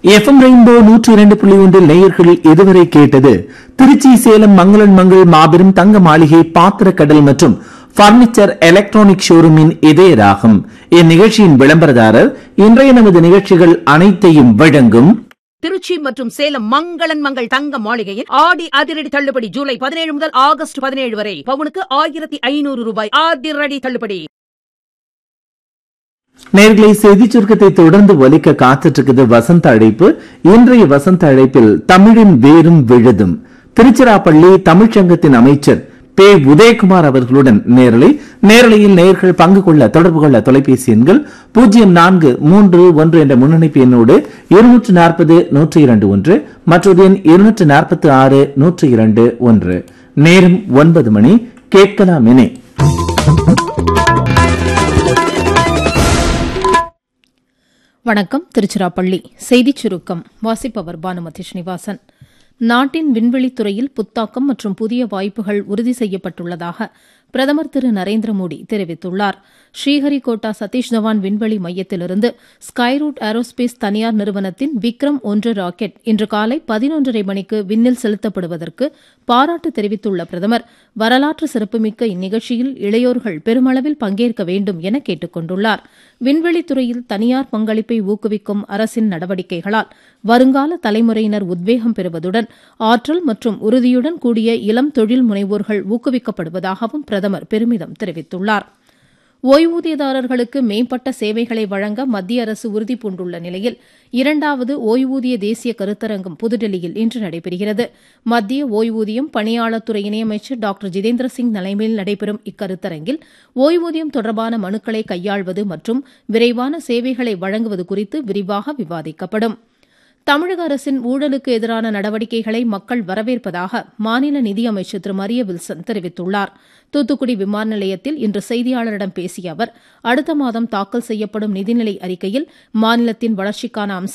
FM rainbow நூற்றி இரண்டு புள்ளி ஒன்றில் நேயர்கள் இதுவரை கேட்டது திருச்சி சேலம் மங்களன் மங்கள் மாபெரும் தங்க மாளிகை பாத்திரக்கடல் மற்றும் பர்னிச்சர் எலக்ட்ரானிக் ஷோரூமின் இதய ராகம் இந்நிகழ்ச்சியின் விளம்பரதாரர் இன்றைய நமது நிகழ்ச்சிகள் அனைத்தையும் வழங்கும் திருச்சி மற்றும் சேலம் மங்களன் மங்கள் தங்க மாளிகையில் ஆடி அதிரடி தள்ளுபடி ஜூலை பதினேழு முதல் ஆகஸ்ட் பதினேழு வரை பவுனுக்கு ஆயிரத்தி ஐநூறு ரூபாய் அதிரடி தள்ளுபடி நேர்களை செய்தி சுருக்கத்தை தொடர்ந்து ஒலிக்க காத்துட்டு இருக்குது வசந்த அழைப்பு இன்றைய வசந்த அழைப்பில் தமிழின் வேரும் விழுதும் திருச்சிராப்பள்ளி தமிழ்ச்சங்கத்தின் அமைச்சர் பே உதயகுமார் அவர்களுடன் நேரலை நேரலையில் நேர்கள் பங்கு கொள்ள தொடர்பு கொள்ள தொலைபேசி எண்கள் பூஜ்ஜியம் நான்கு மூன்று ஒன்று என்ற முன்னணிப்பு எண்ணோடு இருநூற்று நாற்பது நூற்றி இரண்டு ஒன்று மற்றொரு எண் இருநூற்று நாற்பத்தி ஆறு நூற்றி இரண்டு ஒன்று நேரம் ஒன்பது மணி கேட்கலாம் இனி வணக்கம் திருச்சிராப்பள்ளி செய்திச் சுருக்கம் வாசிப்பவர் பானுமதி ஸ்ரீனிவாசன் நாட்டின் விண்வெளித்துறையில் புத்தாக்கம் மற்றும் புதிய வாய்ப்புகள் உறுதி செய்யப்பட்டுள்ளதாக பிரதமர் திரு நரேந்திர மோடி தெரிவித்துள்ளார் ஸ்ரீஹரிகோட்டா சதீஷ் தவான் விண்வெளி மையத்திலிருந்து ஸ்கைரூட் ஏரோஸ்பேஸ் தனியார் நிறுவனத்தின் விக்ரம் ஒன்று ராக்கெட் இன்று காலை பதினொன்றரை மணிக்கு விண்ணில் செலுத்தப்படுவதற்கு பாராட்டு தெரிவித்துள்ள பிரதமர் வரலாற்று சிறப்புமிக்க இந்நிகழ்ச்சியில் இளையோர்கள் பெருமளவில் பங்கேற்க வேண்டும் என கேட்டுக் கொண்டுள்ளார் விண்வெளித்துறையில் தனியார் பங்களிப்பை ஊக்குவிக்கும் அரசின் நடவடிக்கைகளால் வருங்கால தலைமுறையினர் உத்வேகம் பெறுவதுடன் ஆற்றல் மற்றும் உறுதியுடன் கூடிய இளம் தொழில் முனைவோர்கள் ஊக்குவிக்கப்படுவதாகவும் பிரதமர் பெருமிதம் தெரிவித்துள்ளார் ஓய்வூதியதாரர்களுக்கு மேம்பட்ட சேவைகளை வழங்க மத்திய அரசு உறுதி பூண்டுள்ள நிலையில் இரண்டாவது ஓய்வூதிய தேசிய கருத்தரங்கம் புதுடெல்லியில் இன்று நடைபெறுகிறது மத்திய ஓய்வூதியம் பணியாளர் துறை இணையமைச்சர் டாக்டர் ஜிதேந்திர சிங் தலைமையில் நடைபெறும் இக்கருத்தரங்கில் ஓய்வூதியம் தொடர்பான மனுக்களை கையாள்வது மற்றும் விரைவான சேவைகளை வழங்குவது குறித்து விரிவாக விவாதிக்கப்படும் தமிழக அரசின் ஊழலுக்கு எதிரான நடவடிக்கைகளை மக்கள் வரவேற்பதாக மாநில நிதியமைச்சர் திரு மரிய வில்சன் தெரிவித்துள்ளார் தூத்துக்குடி விமான நிலையத்தில் இன்று செய்தியாளரிடம் பேசிய அவர் அடுத்த மாதம் தாக்கல் செய்யப்படும் நிதிநிலை அறிக்கையில் மாநிலத்தின் வளர்ச்சிக்கான அம்ச